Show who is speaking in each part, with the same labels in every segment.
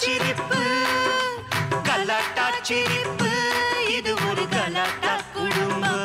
Speaker 1: சிரிப்பு கலாட்டா சிரிப்பு இது ஒரு கலாட்டா குடும்பம்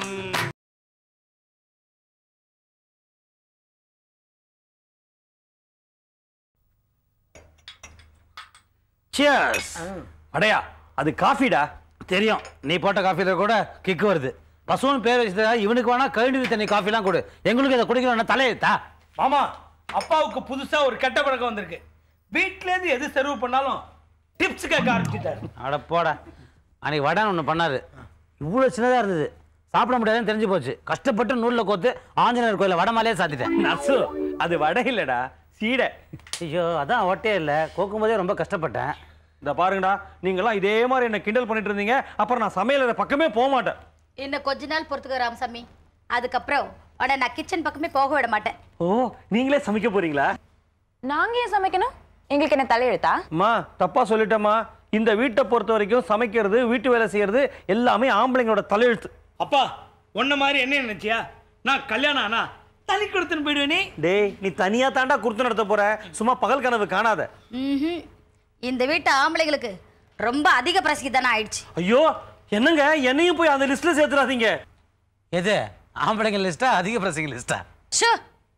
Speaker 2: சியர்ஸ் அடையா அது காஃபிடா
Speaker 3: தெரியும் நீ போட்ட காஃபில கூட கிக்கு வருது பசுவன் பேர் வச்சதா இவனுக்கு வேணா கழுநீர் தண்ணி காஃபிலாம் கொடு எங்களுக்கு இதை குடிக்கணும் தலையெழுத்தா
Speaker 2: மாமா அப்பாவுக்கு புதுசா ஒரு கெட்ட பழக்கம் வந்திருக்கு வீட்ல இருந்து எது சர்வ் பண்ணாலும் டிப்ஸ் கேட்க ஆரம்பிச்சிட்டாரு
Speaker 3: அட போடா அன்னைக்கு வடான் ஒன்று பண்ணாரு இவ்வளோ சின்னதாக இருந்தது சாப்பிட முடியாதுன்னு தெரிஞ்சு போச்சு கஷ்டப்பட்டு நூலில் கோத்து ஆஞ்சநேயர் கோயிலில் வடை மாலையே சாத்திட்டேன்
Speaker 2: நசு அது வடை இல்லடா சீடை
Speaker 3: ஐயோ அதான் ஒட்டே இல்லை கோக்கும் போதே ரொம்ப கஷ்டப்பட்டேன்
Speaker 2: இந்த பாருங்கடா நீங்களாம் இதே மாதிரி என்ன கிண்டல் பண்ணிட்டு இருந்தீங்க அப்புறம் நான் சமையலற பக்கமே போக மாட்டேன்
Speaker 4: இன்னும் கொஞ்ச நாள் பொறுத்துக்க ராமசாமி அதுக்கப்புறம் உடனே நான் கிச்சன் பக்கமே போக விட மாட்டேன்
Speaker 2: ஓ நீங்களே சமைக்க போறீங்களா
Speaker 5: நாங்க ஏன் சமைக்கணும் எங்களுக்கு என்ன தலையெழுத்தா
Speaker 2: அம்மா தப்பா சொல்லிட்டேம்மா இந்த வீட்டை பொறுத்த வரைக்கும் சமைக்கிறது வீட்டு வேலை செய்யறது எல்லாமே ஆம்பளைங்களோட தலையெழுத்து
Speaker 6: அப்பா உன்ன மாதிரி என்ன நினைச்சியா நான் கல்யாணம் ஆனா தனி கொடுத்துன்னு போயிடுவேனே
Speaker 2: டேய் நீ தனியா தாண்டா குடுத்து நடத்த போற சும்மா பகல் கனவு காணாத
Speaker 4: ம்ஹும். இந்த வீட்டு ஆம்பளைங்களுக்கு ரொம்ப அதிக பிரசித்தானே ஆயிடுச்சு
Speaker 2: ஐயோ என்னங்க என்னையும் போய் அந்த லிஸ்ட்ல சேர்த்துறாதீங்க
Speaker 3: எது ஆம்பளைங்க லிஸ்ட்டா அதிக பிரசங்க லிஸ்ட்டா
Speaker 4: ஷோ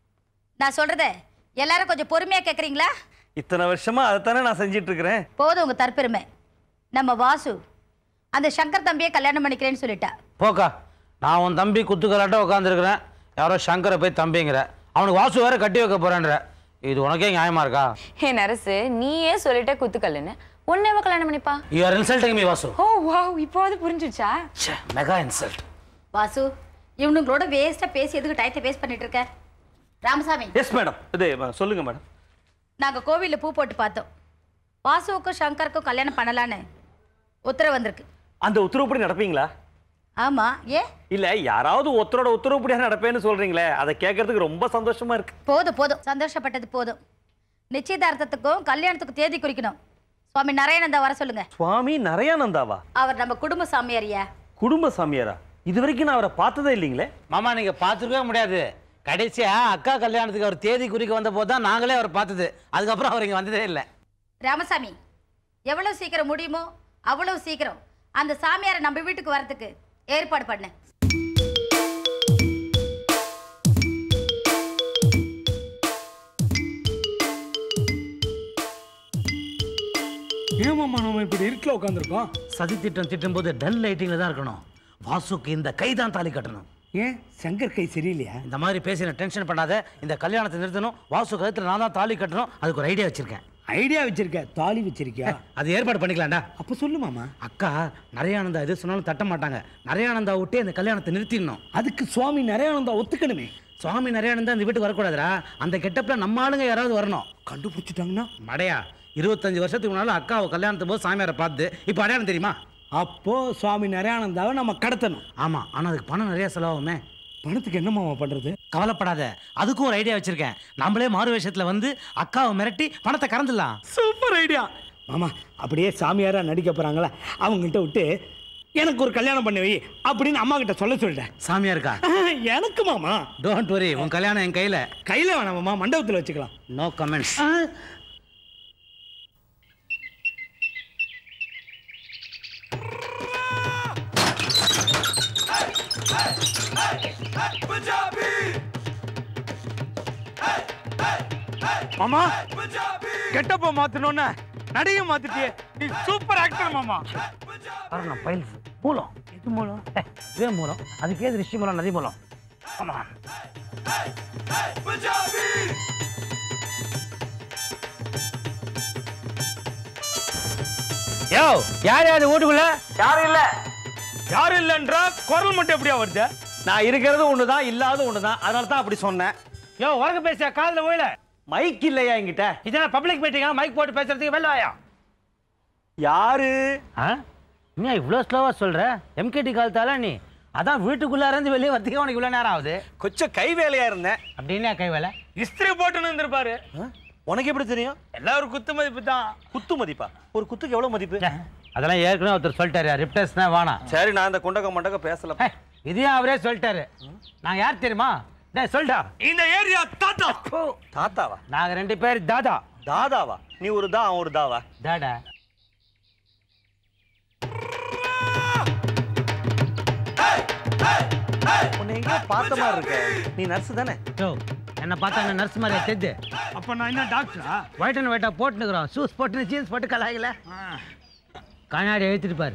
Speaker 4: நான் சொல்றத எல்லாரும் கொஞ்சம் பொறுமையா கேக்குறீங்களா
Speaker 2: இத்தனை வருஷமா அதைத்தானே நான் செஞ்சிட்டு இருக்கிறேன்
Speaker 4: போதும் உங்க தற்பெருமை நம்ம வாசு அந்த சங்கர் தம்பியை கல்யாணம் பண்ணிக்கிறேன்னு சொல்லிட்டா
Speaker 3: போக்கா நான் உன் தம்பி குத்துக்கலாட்டம் உட்காந்துருக்கிறேன் யாரோ சங்கரை போய் தம்பிங்கிற அவனுக்கு வாசு வேற கட்டி வைக்க போறேன்ற இது உனக்கே நியாயமா இருக்கா
Speaker 5: ஹே நரசு நீயே சொல்லிட்ட குத்துக்கல்லுன்னு உன்னை கல்யாணம் பண்ணிப்பா
Speaker 3: you are insulting me Vasu
Speaker 5: oh wow இப்போது புரிஞ்சுச்சா
Speaker 3: மெகா இன்சல்ட்
Speaker 4: வாசு இவனுங்களோட வேஸ்டா பேசி எதுக்கு டயத்தை வேஸ்ட் பண்ணிட்டு இருக்க ராமசாமி
Speaker 2: எஸ் மேடம் இது ம, சொல்லுங்க மேடம்
Speaker 4: நாங்க கோவில்ல பூ போட்டு பார்த்தோம் வாசுவுக்கும் சங்கருக்கும் கல்யாணம் பண்ணலான்னு உத்தரவு வந்திருக்கு
Speaker 2: அந்த உத்தரவுப்படி நடப்பீங்களா
Speaker 4: ஆமா ஏ
Speaker 2: இல்ல யாராவது ஒருத்தரோட உத்தரவுப்படியா நடப்பேன்னு சொல்றீங்களே அதை கேட்கறதுக்கு ரொம்ப சந்தோஷமா இருக்கு
Speaker 4: போதும் போதும் சந்தோஷப்பட்டது போதும் நிச்சயதார்த்தத்துக்கும் கல்யாணத்துக்கும் தேதி குறிக்கணும் சுவாமி நாராயணந்தா வர சொல்லுங்க
Speaker 2: சுவாமி நரையானந்தாவா
Speaker 4: அவர் நம்ம குடும்ப சாமியாரியா
Speaker 2: குடும்ப சாமியாரா இது வரைக்கும் நான் அவரை பார்த்ததே இல்லைங்களே
Speaker 3: மாமா நீங்க பார்த்துருக்கவே முடியாது கடைசியா அக்கா கல்யாணத்துக்கு அவர் தேதி குறிக்க வந்த போது தான் நாங்களே அவர் பார்த்தது அதுக்கப்புறம் அவர் இங்க வந்ததே இல்லை
Speaker 4: ராமசாமி எவ்வளவு சீக்கிரம் முடியுமோ அவ்வளவு சீக்கிரம் அந்த சாமியாரை நம்ம வீட்டுக்கு வரதுக்கு ஏற்பாடு பண்ணு
Speaker 6: ஏமாம்மா நம்ம இப்படி இருட்டில் உட்காந்துருக்கோம்
Speaker 3: சதி திட்டம் திட்டும் போது டல் லைட்டிங்ல தான் இருக்கணும் வாசுக்கு இந்த கை தான் தாலி கட்டணும்
Speaker 6: ஏன் சங்கர் கை சரியில்லையா
Speaker 3: இந்த மாதிரி பேசி நான் டென்ஷன் பண்ணாத இந்த கல்யாணத்தை நிறுத்தணும் வாசு கழுத்துல நான் தான் தாலி கட்டணும் அதுக்கு ஒரு ஐடியா வச்சிருக்கேன்
Speaker 6: ஐடியா வச்சிருக்க தாலி வச்சிருக்கியா
Speaker 3: அது ஏற்பாடு பண்ணிக்கலாம்டா
Speaker 6: அப்ப சொல்லு மாமா
Speaker 3: அக்கா நிறையானந்தா எது சொன்னாலும் தட்ட மாட்டாங்க நிறையானந்தா விட்டே இந்த கல்யாணத்தை நிறுத்திடணும்
Speaker 6: அதுக்கு சுவாமி நிறையானந்தா ஒத்துக்கணுமே
Speaker 3: சுவாமி நிறையானந்தா இந்த வீட்டுக்கு வரக்கூடாதுடா அந்த கெட்டப்ல நம்ம ஆளுங்க யாராவது வரணும்
Speaker 6: கண்டுபிடிச்சிட்டாங்கன்னா
Speaker 3: மடையா இருபத்தஞ்சு வருஷத்துக்கு முன்னால அக்காவை கல்யாணத்துக்கு போது சாமியாரை பார்த்து இப்போ அடையாளம் தெரியுமா
Speaker 6: அப்போ சுவாமி நிறையானந்தாவை நம்ம கடத்தணும்
Speaker 3: ஆமா ஆனா அதுக்கு பணம் நிறைய செலவாகுமே
Speaker 6: பணத்துக்கு என்ன மாமா பண்றது
Speaker 3: கவலைப்படாத அதுக்கும் ஒரு ஐடியா வச்சிருக்கேன் நம்மளே மாறு வேஷத்துல வந்து அக்காவை மிரட்டி பணத்தை கறந்துடலாம்
Speaker 6: சூப்பர் ஐடியா மாமா அப்படியே சாமியாரா நடிக்க போறாங்களா அவங்கள்ட்ட விட்டு எனக்கு ஒரு கல்யாணம் பண்ணி வை அப்படின்னு அம்மா கிட்ட சொல்ல சொல்லிட்டேன்
Speaker 3: சாமியா இருக்கா
Speaker 6: எனக்கு மாமா
Speaker 3: டோன்ட் வரி உன் கல்யாணம் என் கையில
Speaker 6: கையில வேணாம் மாமா மண்டபத்தில் வச்சுக்கலாம்
Speaker 3: நோ கமெண்ட்ஸ்
Speaker 6: மாமா கெட்டப்ப மாத்தணும்னு நடிகை மாத்திட்டியே நீ சூப்பர் ஆக்டர் மாமா
Speaker 3: காரணம் பைல்ஸ் மூலம் எது மூலம் ஏ, இதுவே மூலம் அதுக்கு ஏது ரிஷி மூலம் நதி மூலம் ஆமா யோ யார் யார் வீட்டுக்குள்ள
Speaker 2: யாரும் இல்ல
Speaker 6: யாரும் இல்லைன்றா குரல் மட்டும் எப்படியா வருது
Speaker 2: நான் இருக்கிறது ஒண்ணுதான் இல்லாத ஒண்ணுதான் அதனால தான் அப்படி சொன்னேன்
Speaker 3: யோ உறக்க பேசியா காதுல போயில
Speaker 2: மைக் இல்லையா என்கிட்ட
Speaker 3: இதெல்லாம் பப்ளிக் மீட்டிங்கா மைக் போட்டு பேசுறதுக்கு வெளில வாயா
Speaker 2: யாரு
Speaker 3: ஆ என்ன இவ்வளோ ஸ்லோவாக சொல்கிற எம்கேடி காலத்தால நீ அதான் வீட்டுக்குள்ளே இருந்து வெளியே வரதுக்கு உனக்கு இவ்வளோ நேரம் ஆகுது
Speaker 2: கொஞ்சம் கை வேலையா இருந்தேன்
Speaker 3: அப்படின்னா கை வேலை
Speaker 6: இஸ்திரி போட்டுன்னு இருந்திருப்பாரு
Speaker 2: உனக்கு எப்படி தெரியும்
Speaker 6: எல்லாரும் குத்து மதிப்பு தான்
Speaker 2: குத்து மதிப்பா ஒரு குத்துக்கு எவ்வளவு மதிப்பு
Speaker 3: அதெல்லாம் ஏற்கனவே ஒருத்தர் சொல்லிட்டாரு ரிப்டர்ஸ் தான் வேணாம்
Speaker 2: சரி நான் இந்த குண்டக்க மண்டக்க பேசல
Speaker 3: ஹே, இதையும் அவரே சொல்லிட்டாரு நான் யார் தெரியுமா டேய் சொல்டா
Speaker 6: இந்த ஏரியா தாத்தா
Speaker 2: தாத்தாவா
Speaker 3: நாங்க ரெண்டு பேர் தாதா
Speaker 1: தாதாவா நீ ஒரு தா அவன் ஒரு தாவா
Speaker 3: டாடா
Speaker 1: உன்னை எங்கேயோ பார்த்த மாதிரி இருக்க நீ நர்ஸ் தானே
Speaker 3: யோ என்ன பார்த்தா என்ன நர்ஸ் மாதிரி தெரியுது
Speaker 6: அப்ப நான் என்ன டாக்டரா
Speaker 3: ஒயிட் அண்ட் ஒயிட்டா போட்டுனுக்குறோம் ஷூஸ் போட்டு ஜீன்ஸ் போட்டு கலாயில கண்ணாடி எழுத்துட்டு பாரு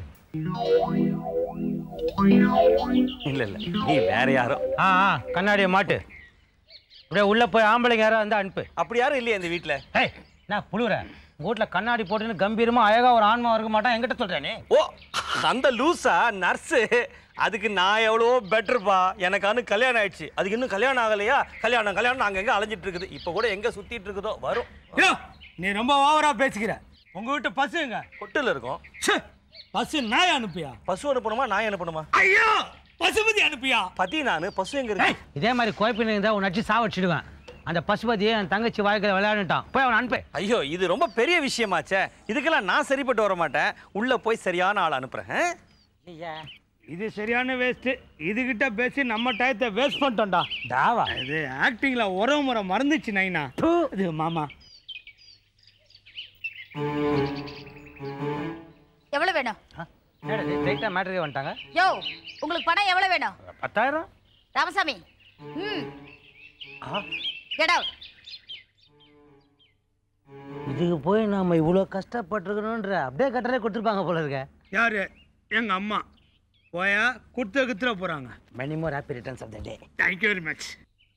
Speaker 1: இல்ல இல்ல நீ வேற யாரோ
Speaker 3: ஆ ஆ கண்ணாடியை மாட்டு அப்படியே உள்ள போய் ஆம்பளைங்க யாரோ வந்து அனுப்பு
Speaker 1: அப்படி யாரும் இல்லையா இந்த வீட்ல
Speaker 3: ஏய் நான் புழுவுறேன் உங்க வீட்டில் கண்ணாடி போட்டுன்னு கம்பீரமா அழகா ஒரு ஆன்மா இருக்க மாட்டான் என்கிட்ட சொல்றேன் நீ
Speaker 1: ஓ அந்த லூசா நர்ஸு அதுக்கு நான் எவ்வளவோ பெட்டர்ப்பா எனக்கானு கல்யாணம் ஆயிடுச்சு அதுக்கு இன்னும் கல்யாணம் ஆகலையா கல்யாணம் கல்யாணம் அங்கே எங்கே அலைஞ்சிட்டு இருக்குது இப்போ கூட எங்கே சுத்திட்டு இருக்குதோ வரும்
Speaker 6: யோ நீ ரொம்ப ஓவரா பேசிக்கிற உங்க வீட்டு பசுங்க
Speaker 1: கொட்டில் இருக்கும்
Speaker 6: ச்சே, பசு நாய் அனுப்பியா
Speaker 1: பசு அனுப்பணுமா நாய் அனுப்பணுமா
Speaker 6: ஐயோ பசுபதி அனுப்பியா
Speaker 1: பதி நான் பசு எங்க இருக்கு
Speaker 3: இதே மாதிரி கோயப்பின்னு இருந்தால் உன் நச்சு சாவடிச்சிடுவேன் அந்த பசுபதியை என் தங்கச்சி வாழ்க்கையில் விளையாண்டுட்டான் போய் அவனை அனுப்பு
Speaker 1: ஐயோ இது ரொம்ப பெரிய விஷயமாச்சே இதுக்கெல்லாம் நான் சரிப்பட்டு வர மாட்டேன் உள்ள போய் சரியான ஆள் அனுப்புறேன் ஆ?
Speaker 6: இது சரியான வேஸ்ட் இதுகிட்ட பேசி நம்ம டயத்தை வேஸ்ட் பண்ணிட்டோம்டா
Speaker 3: தாவா
Speaker 6: இது ஆக்டிங்ல உறவு முறை மறந்துச்சு நைனா இது மாமா
Speaker 4: எவ்வளவு வேணும்
Speaker 3: ஸ்ட்ரைட்டாக மேட்ரிக்கே வந்துட்டாங்க
Speaker 4: யோ உங்களுக்கு பணம் எவ்வளவு வேணும்
Speaker 3: பத்தாயிரம்
Speaker 4: ராமசாமி ம் கெட் அவுட்
Speaker 3: இதுக்கு போய் நாம இவ்வளோ கஷ்டப்பட்டிருக்கணுன்ற அப்படியே கட்டளை கொடுத்துருப்பாங்க போல இருக்க
Speaker 6: யாரு எங்க அம்மா போயா குடுத்த குத்துற போறாங்க
Speaker 3: many more happy returns of the day
Speaker 6: thank you very much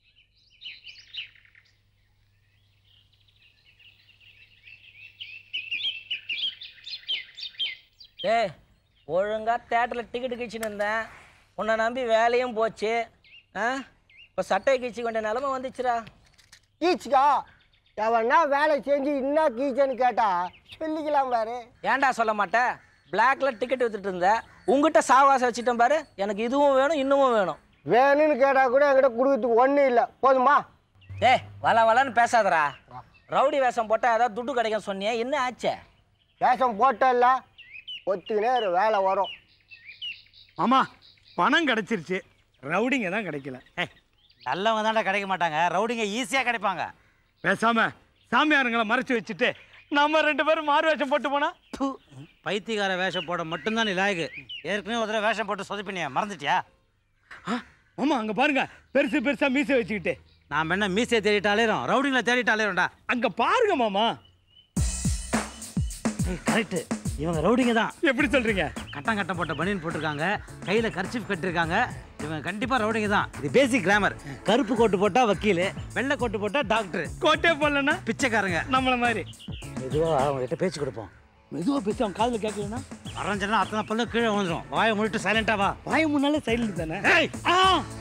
Speaker 7: டேய் ஒழுங்கா தேட்டரில் டிக்கெட் கிழிச்சுன்னு இருந்தேன் உன்னை நம்பி வேலையும் போச்சு ஆ இப்போ சட்டையை கிழிச்சு கொண்ட நிலமை வந்துச்சுடா
Speaker 8: கீச்சுக்கா எவன்னா வேலை செஞ்சு என்ன கீச்சன்னு கேட்டா சொல்லிக்கலாம் பாரு
Speaker 7: ஏன்டா சொல்ல மாட்டேன் பிளாக்ல டிக்கெட் வித்துட்டு இருந்தேன் உங்ககிட்ட சாவாசம் வச்சுட்டேன் பாரு எனக்கு இதுவும் வேணும் இன்னமும் வேணும்
Speaker 8: வேணும்னு கேட்டா கூட என்கிட்ட கொடுக்கறதுக்கு ஒன்றும் இல்லை போதுமா
Speaker 7: டேய் வள வளன்னு பேசாதடா ரவுடி வேஷம் போட்டால் ஏதாவது துட்டு கிடைக்கும் சொன்னியே என்ன ஆச்சே
Speaker 8: வேஷம் போட்டல ஒத்துக்கினே ஒரு வேலை வரும்
Speaker 6: மாமா பணம் கிடைச்சிருச்சு ரவுடிங்க தான் கிடைக்கல
Speaker 3: நல்லவங்க தான்டா கிடைக்க மாட்டாங்க ரவுடிங்க ஈஸியாக கிடைப்பாங்க
Speaker 6: பேசாம சாமியாருங்களை மறைச்சு வச்சுட்டு நம்ம ரெண்டு பேரும் மாறு வேஷம் போட்டு போனா
Speaker 3: ப்பு, பைத்தியக்கார வேஷம் போட மட்டும்தான் நீ லாயக்கு ஏற்கனவே ஒரு தடவை வேஷம் போட்டு சொதப்பினியா மறந்துட்டியா
Speaker 6: ஆ, மாமா அங்க பாருங்க பெருசு பெருசா மீசை வச்சுக்கிட்டு
Speaker 3: நாம் என்ன மீசையை தேடிட்டாலேரும் ரவுடிங்களை தேடிட்டாலேரும்டா
Speaker 6: அங்க பாருங்க மாமா
Speaker 3: கரெக்டு இவங்க ரவுடிங்க தான்
Speaker 6: எப்படி சொல்றீங்க
Speaker 3: கட்டம் கட்டம் போட்ட பனியன் போட்டிருக்காங்க கையில் கர்ச்சிப் கட்டிருக்காங்க இவங்க கண்டிப்பாக ரவுடிங்க தான் இது பேசிக் கிராமர் கருப்பு கோட்டு போட்டா வக்கீல் வெள்ளை கோட்டு போட்டா டாக்டர்
Speaker 6: கோட்டே போடலன்னா
Speaker 3: பிச்சைக்காரங்க
Speaker 6: நம்மள மாதிரி
Speaker 3: மெதுவாக அவங்ககிட்ட பேச்சு கொடுப்போம்
Speaker 6: மெதுவா பேசி அவன் காதுல கேட்கலன்னா
Speaker 3: அரைஞ்சனா அத்தனை பல்லு கீழே வந்துடும் வாயை முழிட்டு சைலண்டா வா
Speaker 6: வாய முன்னாலே சைலண்ட் தானே
Speaker 3: ஏய்
Speaker 6: ஆ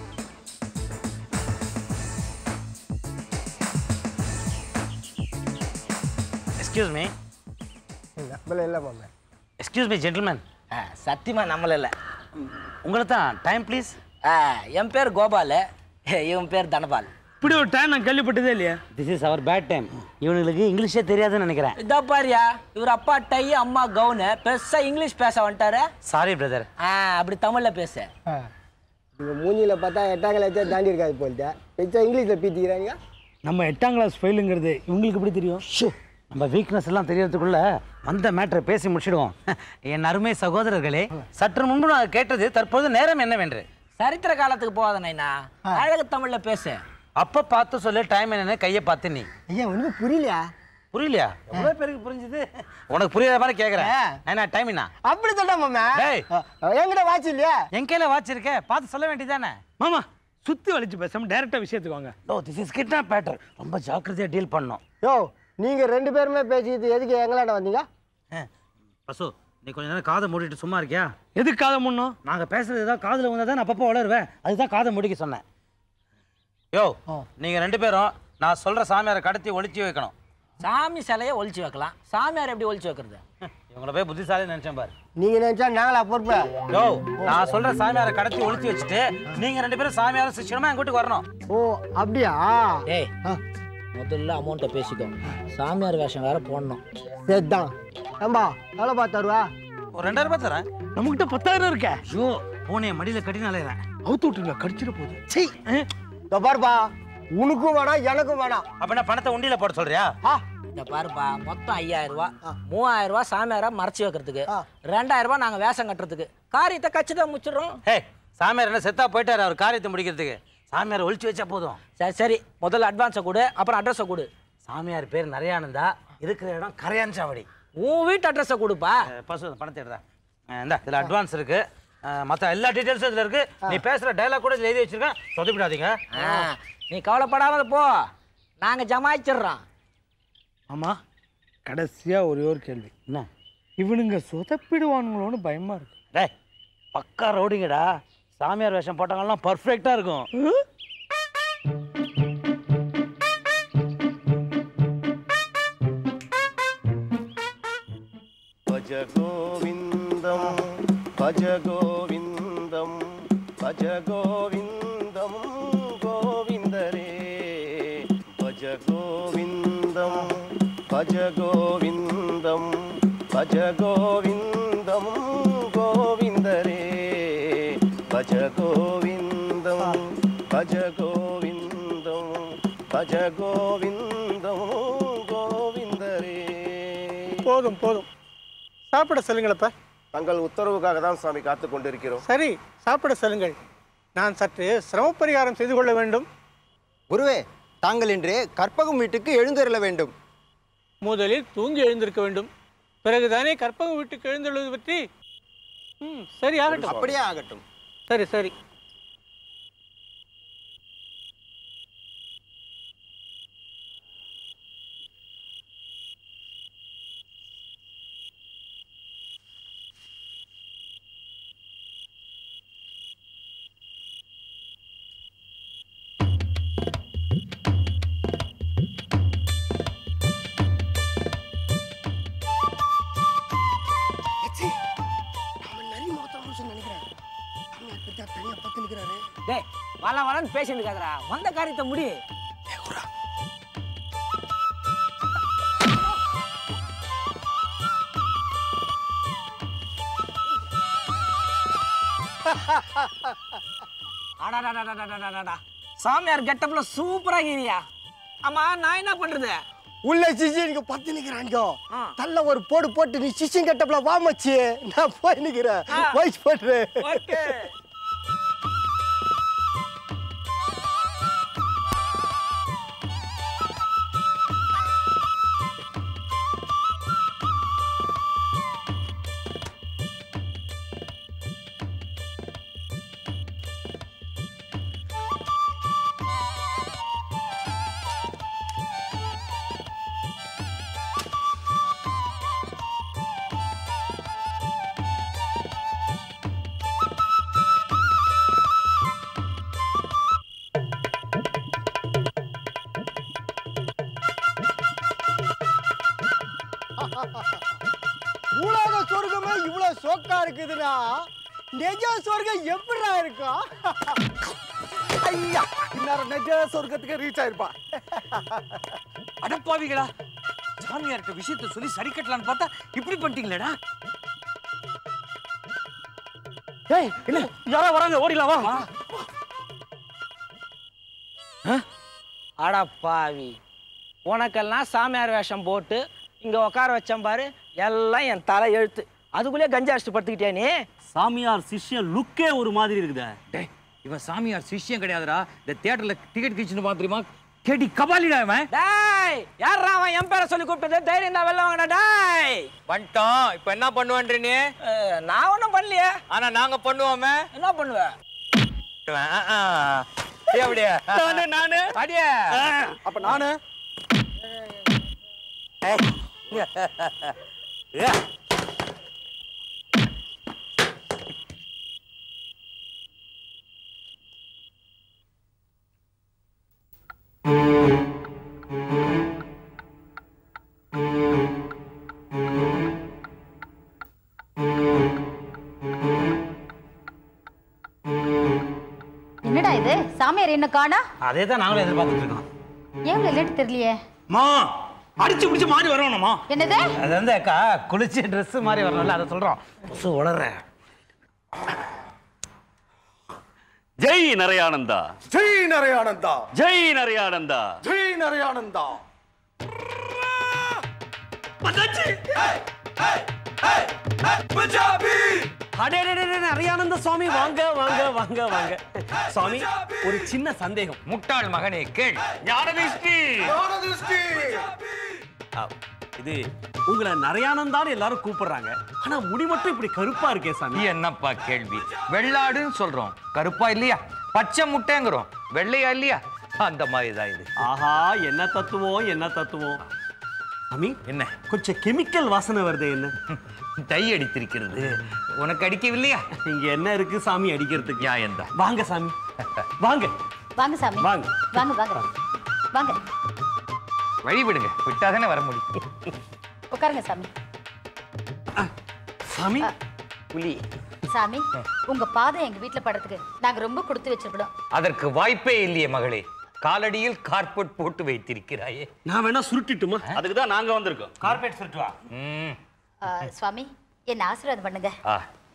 Speaker 3: எக்ஸ்கியூஸ் மீ
Speaker 8: நம்மள இல்லை மாமா
Speaker 3: எக்ஸ்கியூஸ் மீ ஜென்டில்மேன்
Speaker 7: ஆ சத்தியமா நம்மள இல்லை
Speaker 3: உங்களை தான் டைம் ப்ளீஸ்
Speaker 7: ஆ என் பேர் கோபால் இவன் பேர் தனபால்
Speaker 6: இப்படி ஒரு டைம் நான் கேள்விப்பட்டதே இல்லையா
Speaker 3: this is our bad time இவனுங்களுக்கு இங்கிலீஷே தெரியாதுன்னு நினைக்கிறேன்
Speaker 7: இதோ பாரியா இவர் அப்பா டை அம்மா கவுனு பெருசா இங்கிலீஷ் பேச வந்துட்டாரு
Speaker 3: சாரி பிரதர்
Speaker 7: ஆ அப்படி தமிழ்ல பேசு
Speaker 8: இந்த மூஞ்சியில் பார்த்தா எட்டாம் கிளாஸே தாண்டி இருக்காது போல்ட்டு பெருசா இங்கிலீஷில் பீத்திக்கிறாங்க
Speaker 6: நம்ம எட்டாம் கிளாஸ் ஃபெயிலுங்கிறது இவங்களுக்கு எப்படி தெரியும்
Speaker 3: நம்ம வீக்னஸ் எல்லாம் தெரியறதுக்குள்ள வந்த மேட்டரை பேசி முடிச்சிடுவோம் என் அருமை சகோதரர்களே சற்று முன்பு நான் கேட்டது தற்போது நேரம் என்னவென்று
Speaker 7: சரித்திர காலத்துக்கு போகாத நைனா அழகு தமிழ்ல பேசு
Speaker 3: அப்ப பார்த்து சொல்லு டைம் என்னன்னு கையை பார்த்து நீ
Speaker 8: ஐயா ஒன்றும் புரியலையா
Speaker 3: புரியலையா எவ்வளோ பேருக்கு புரிஞ்சுது உனக்கு புரியாத மாதிரி கேட்குறேன் என்ன டைம் என்ன
Speaker 8: அப்படி சொல்ல மாமா
Speaker 3: டேய்.
Speaker 8: என்கிட்ட வாட்ச் இல்லையா
Speaker 3: என் கையில வாட்ச் இருக்கே பார்த்து சொல்ல வேண்டியதானே
Speaker 6: மாமா சுத்தி வலிச்சு பேசாம டைரக்டா விஷயத்துக்கு வாங்க
Speaker 3: oh this is kidnap matter ரொம்ப ஜாக்கிரதையா டீல் பண்ணோம்
Speaker 8: யோ நீங்கள் ரெண்டு பேருமே பேசிக்கிட்டு எதுக்கு எங்களாண்ட வந்தீங்க
Speaker 3: பசு நீ கொஞ்ச நேரம் காதை மூடிட்டு சும்மா இருக்கியா
Speaker 6: எதுக்கு காதை முன்னோம்
Speaker 3: நாங்க பேசுறது ஏதாவது காதுல வந்தா தான் அப்பப்போ வளருவேன் அதுதான் காதை முடிக்க சொன்னேன் யோ நீங்க ரெண்டு பேரும் நான் சொல்ற சாமியாரை கடத்தி ஒளிச்சு வைக்கணும்
Speaker 7: சாமி சிலையை ஒழிச்சு வைக்கலாம் சாமியார் எப்படி ஒழிச்சு வைக்கிறது
Speaker 3: இவங்கள போய் புத்திசாலி நினைச்சேன் பாரு
Speaker 8: நீங்கள் நினச்சா நாங்களா பொறுப்பு
Speaker 3: யோ நான் சொல்ற சாமியாரை கடத்தி ஒளிச்சு வச்சுட்டு நீங்க ரெண்டு பேரும் சாமியாரும் சிஷ்யனுமா என் வீட்டுக்கு வரணும்
Speaker 8: ஓ அப்படியா
Speaker 7: ஏய் முதல்ல அமௌண்ட்டை பேசிக்கோ சாமியார் வேஷம் வேற போடணும்
Speaker 8: சரிதான் ஏம்பா எவ்வளோ பா தருவா
Speaker 3: ஒரு ரெண்டாயிரம் ரூபாய் தரேன்
Speaker 6: நம்மகிட்ட பத்தாயிரம் இருக்க
Speaker 3: ஐயோ பூனையை மடியில கட்டி நாளையிறேன்
Speaker 6: அவுத்து விட்டுருங்க கடிச்சிட போகுது
Speaker 8: இதோ பாருப்பா உனக்கும் வேணாம் எனக்கும் வேணாம்
Speaker 3: அப்ப என்ன பணத்தை உண்டியில போட சொல்றியா
Speaker 8: ஆ
Speaker 7: இந்த பாருப்பா மொத்தம் ஐயாயிரம் ரூபா மூவாயிரம் ரூபா சாமியாரா மறைச்சு வைக்கிறதுக்கு
Speaker 8: ஆ.
Speaker 7: ரெண்டாயிரம் ரூபாய் நாங்க வேஷம் கட்டுறதுக்கு காரியத்தை கச்சிதான் முடிச்சிடுறோம்
Speaker 3: ஹே சாமியார் என்ன செத்தா போயிட்டாரு அவர் காரியத்தை முடிக்கிறதுக்கு சாமியார் ஒழிச்சு வச்சா போதும்
Speaker 7: சரி சரி முதல்ல அட்வான்ஸை கொடு அப்புறம் அட்ரஸை கொடு
Speaker 3: சாமியார் பேர் நிறையானந்தா இருக்கிற இடம் கரையான் சாவடி
Speaker 7: உன் வீட்டு அட்ரஸை கொடுப்பா
Speaker 3: அஹ் பசு இந்த பணத்தை எடுதா இந்த இதில் அட்வான்ஸ் இருக்கு மற்ற எல்லா டீட்டெயில்ஸும் இதில் இருக்கு நீ பேசுகிற டைலாக் கூட இதில் எழுதி வச்சிருக்கேன் சொதப்பிடாதீங்க
Speaker 7: ஆ, நீ கவலைப்படாம போ நாங்க ஜமாய்ச்சிடுறோம்
Speaker 6: ஆமாம் கடைசியாக ஒரே ஒரு கேள்வி
Speaker 3: என்ன
Speaker 6: இவனுங்க சொதப்பிடுவானுங்களோன்னு பயமா இருக்கு
Speaker 3: டேய் பக்கா ரவுடிங்கடா சாமியார் வேஷம் போட்டாங்கன்னா பர்ஃபெக்டாக இருக்கும்
Speaker 9: భజ గోవిందం భజ గోవిందం భజ గోవిందం గోవిందరే భజ గోవిందం భజ గోవిందం భజ గోవిందం గోవిందరే భజ గోవిందం భజ గోవిందం భజ గోవిందం గోవిందరే
Speaker 8: போதும் போதும் சாப்பிட சொல்லுங்களப்ப
Speaker 9: தங்கள் உத்தரவுக்காக தான் சாமி காத்து கொண்டிருக்கிறோம்
Speaker 8: சரி சாப்பிட சொல்லுங்கள் நான் சற்று சிரமப்பரிகாரம் செய்து கொள்ள வேண்டும்
Speaker 10: குருவே தாங்கள் இன்று கற்பகம் வீட்டுக்கு எழுந்தருள வேண்டும்
Speaker 8: முதலில் தூங்கி எழுந்திருக்க வேண்டும் பிறகுதானே கற்பகம் வீட்டுக்கு எழுந்துள்ளது பற்றி ம் சரி ஆகட்டும்
Speaker 10: அப்படியே ஆகட்டும்
Speaker 8: சரி சரி
Speaker 7: டேய் வள வளன்னு பேசிட்டு இருக்காதடா வந்த காரியத்தை முடி அடாடாடாடாடாடாடா. சாமியார் கெட்டப்ல சூப்பரா இருக்கிறியா ஆமா நான் என்ன பண்றது
Speaker 8: உள்ள சிஷியனுக்கு பத்து நிக்கிறாங்க தள்ள ஒரு போடு போட்டு நீ சிஷியன் கட்டப்பல வா மச்சி நான் போய் நிக்கிறேன் வாய்ஸ் போட்டுரு
Speaker 7: ஓகே
Speaker 8: உலக சொர்க்கமே இவ்வளவு சோக்கா இருக்குதுன்னா நெஜ சொர்க்கம் எப்படிடா இருக்கும் ஐயா இந்நேரம் நெஜ சொர்க்கத்துக்கு ரீச் ஆயிருப்பா
Speaker 2: அடப்பாவிகளா சாமியார்கிட்ட விஷயத்த சொல்லி சரி கட்டலான்னு பார்த்தா இப்படி பண்ணிட்டீங்களேடா
Speaker 6: ஏய் என்ன யாரா வராங்க ஓடிலாம் வா
Speaker 7: அட பாவி உனக்கெல்லாம் சாமியார் வேஷம் போட்டு இங்க உட்கார வச்சேன் பாரு எல்லாம் என் தலை எழுத்து அதுக்குள்ளே கஞ்சா அடிச்சுட்டு படுத்துக்கிட்டியா நீ
Speaker 1: சாமியார் சிஷ்யன் லுக்கே ஒரு மாதிரி இருக்குதே
Speaker 2: டேய் இவன் சாமியார் சிஷ்யம் கிடையாதுடா இந்த தியேட்டர்ல டிக்கெட் கிச்சுன்னு பாத்துருமா கேடி கபாலிடா இவன்
Speaker 7: டேய் யாரா அவன் என் பேரை சொல்லி கூப்பிட்டது தைரியம் தான் வெளில வாங்கடா டேய்
Speaker 2: வந்துட்டோம் இப்போ என்ன பண்ணுவேன்ற நீ
Speaker 7: அஹ், நான் ஒன்றும் பண்ணலையே
Speaker 2: ஆனா நாங்க பண்ணுவோமே
Speaker 7: என்ன பண்ணுவ
Speaker 2: அப்படியே நானு நானு அடியே
Speaker 8: அப்ப நானு
Speaker 4: என்னடா இது சாமியார் என்ன காணா
Speaker 3: அதே தான் நாங்களும் எதிர்பார்த்துட்டு இருக்கோம்
Speaker 4: ஏன் லேட் தெரியலையே
Speaker 6: மா அடிச்சு பிடிச்சு மாறி வரணுமா
Speaker 4: என்னது
Speaker 3: அது வந்து அக்கா குளிச்சு Dress மாதிரி வரணும்ல அதை சொல்கிறோம் கொசு உளற
Speaker 1: ஜெய் நரையானந்தா
Speaker 8: ஜெய் நரையானந்தா
Speaker 1: ஜெய் நரையானந்தா
Speaker 8: ஜெய் நரையானந்தா
Speaker 1: நிறையானந்த சுவாமி வாங்க வாங்க வாங்க வாங்க சுவாமி ஒரு சின்ன சந்தேகம்
Speaker 11: முட்டாள் மகனே கேள்
Speaker 1: ஆ, இது உங்களை நிறையானந்தான்னு எல்லாரும் கூப்பிடுறாங்க ஆனா முடி மட்டும் இப்படி கருப்பா இருக்கே சாமி
Speaker 11: நீ என்னப்பா கேள்வி வெள்ளாடுன்னு சொல்றோம் கருப்பா இல்லையா பச்சை முட்டைங்கிறோம் வெள்ளையா இல்லையா அந்த மாதிரி தான் இது
Speaker 1: ஆஹா என்ன தத்துவம் என்ன தத்துவம் சாமி
Speaker 11: என்ன
Speaker 1: கொஞ்சம் கெமிக்கல் வாசனை வருது என்ன
Speaker 11: டை அடித்திருக்கிறது உனக்கு அடிக்கவில்லையா
Speaker 1: இங்க என்ன இருக்கு சாமி அடிக்கிறதுக்கு
Speaker 11: நியாயம்தான்
Speaker 1: வாங்க சாமி வாங்க
Speaker 4: வாங்க சாமி
Speaker 1: வாங்க.
Speaker 4: வாங்க வாங்க வாங்க
Speaker 11: வழி விடுங்க விட்டாதானே வர முடியும்
Speaker 4: உட்காருங்க சாமி
Speaker 1: சாமி
Speaker 11: புலி
Speaker 4: சாமி உங்க பாதம் எங்க வீட்ல படுறதுக்கு நாங்க ரொம்ப கொடுத்து வச்சிருக்கோம்
Speaker 11: அதற்கு வாய்ப்பே இல்லையே மகளே காலடியில் கார்பெட் போட்டு வைத்திருக்கிறாயே
Speaker 1: நான் வேணா சுருட்டிட்டுமா
Speaker 2: அதுக்கு தான் நாங்க வந்திருக்கோம் கார்பரேட் சொல்லிட்டு வா
Speaker 11: ம்
Speaker 4: சுவாமி என்ன ஆசீர்வாதம் பண்ணுங்க
Speaker 11: ஆ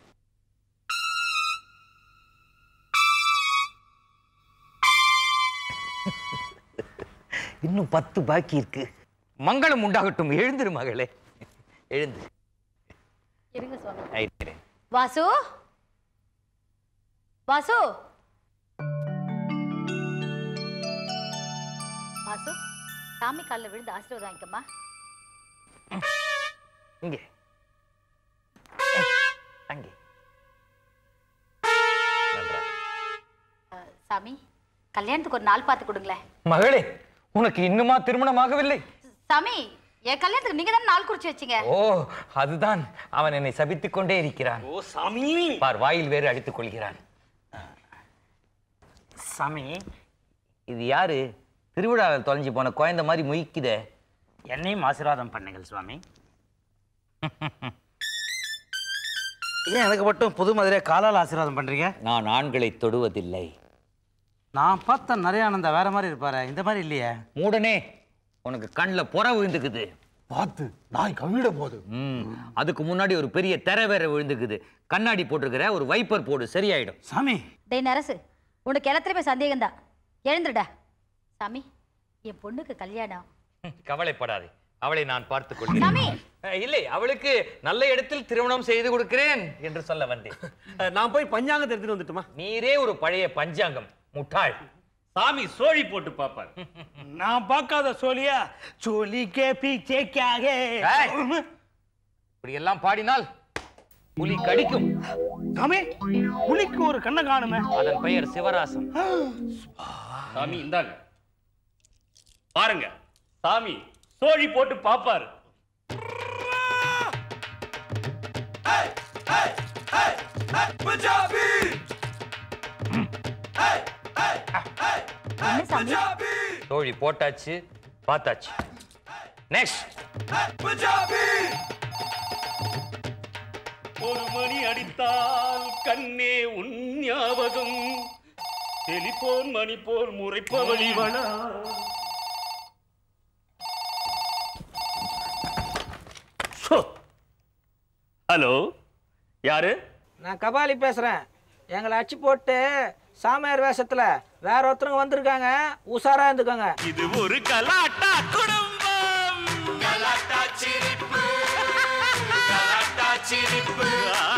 Speaker 11: இன்னும் பத்து பாக்கி இருக்கு மங்களம் உண்டாகட்டும் எழுந்திரு மகளே எழுந்து
Speaker 4: இருங்க சுவாமி
Speaker 11: ஆயிட்டு
Speaker 4: வாசு வாசு வாசு சாமி காலில் விழுந்து ஆசீர்வாதம் வாங்கிக்கம்மா
Speaker 11: இங்கே அங்கே நன்றா.
Speaker 4: அஹ், சாமி கல்யாணத்துக்கு ஒரு நாள் பார்த்து கொடுங்களேன்
Speaker 11: மகளே உனக்கு இன்னுமா திருமணம் ஆகவில்லை
Speaker 4: சாமி என் கல்யாணத்துக்கு நீங்க தானே நாள் குறிச்சு வச்சீங்க
Speaker 11: ஓ அதுதான் அவன் என்னை சபித்துக் கொண்டே இருக்கிறான்
Speaker 1: ஓ சாமி
Speaker 11: பார் வாயில் வேறு அடித்துக் கொள்கிறான் சாமி இது யாரு திருவிழாவில் தொலைஞ்சு போன குழந்தை மாதிரி முயக்குதே
Speaker 3: என்னையும் ஆசீர்வாதம் பண்ணுங்கள் சுவாமி ஏன் எனக்கு மட்டும் புது மதுரையை காலால் ஆசீர்வாதம் பண்றீங்க
Speaker 11: நான் ஆண்களை தொடுவதில்லை
Speaker 3: நான் பார்த்த நிறைய ஆனந்தா வேற மாதிரி இருப்பாரு இந்த மாதிரி இல்லையே
Speaker 11: மூடனே உனக்கு கண்ணில் புற விழுந்துக்குது
Speaker 8: பார்த்து நாய் கவிட போது
Speaker 11: ம் அதுக்கு முன்னாடி ஒரு பெரிய திரை வேற விழுந்துக்குது கண்ணாடி போட்டிருக்கிற ஒரு வைப்பர் போடு சரியாயிடும்
Speaker 3: சாமி
Speaker 4: டேய் நரசு உனக்கு எல்லாத்துலயுமே சந்தேகம்தான் எழுந்துடா சாமி என் பொண்ணுக்கு கல்யாணம்
Speaker 11: கவலைப்படாதே அவளை நான் பார்த்துக் கொள்கிறேன்
Speaker 4: சாமி
Speaker 11: அஹ், இல்லை அவளுக்கு நல்ல இடத்தில் திருமணம் செய்து கொடுக்கிறேன் என்று சொல்ல வந்தேன்
Speaker 1: நான் போய் பஞ்சாங்கத்தை எடுத்துட்டு வந்துட்டுமா
Speaker 11: நீரே ஒரு பழைய பஞ்சாங்கம் முட்டாள்
Speaker 2: சாமி சோழி போட்டு பாப்பார்
Speaker 6: நான் பார்க்காத சோழியா சோழி கே பீச்சே கியாக
Speaker 11: ஏய், இப்படி எல்லாம் பாடினால் புலி கடிக்கும்
Speaker 6: சாமி புலிக்கு ஒரு கண்ணை காணுமே
Speaker 11: அதன் பெயர் சிவராசன்
Speaker 2: சாமி இந்தாங்க பாருங்க சாமி சோழி போட்டு பாப்பாரு
Speaker 4: என்ன சாமி
Speaker 11: தோழி போட்டாச்சு பார்த்தாச்சு நெக்ஸ்ட்
Speaker 2: ஒரு மணி அடித்தால் கண்ணே உன் ஞாபகம் டெலிபோன் மணி போல் முறைப்பவழி வளா ஹலோ யாரு
Speaker 7: நான் கபாலி பேசுறேன் எங்களை அடிச்சு போட்டு சாமியார் வேஷத்துல வேற ஒருத்தருங்க வந்திருக்காங்க உஷாரா இருந்துக்கோங்க
Speaker 2: இது ஒரு கலாட்டா குடும்பம் கலாட்டா சிரிப்பு கலாட்டா சிரிப்பு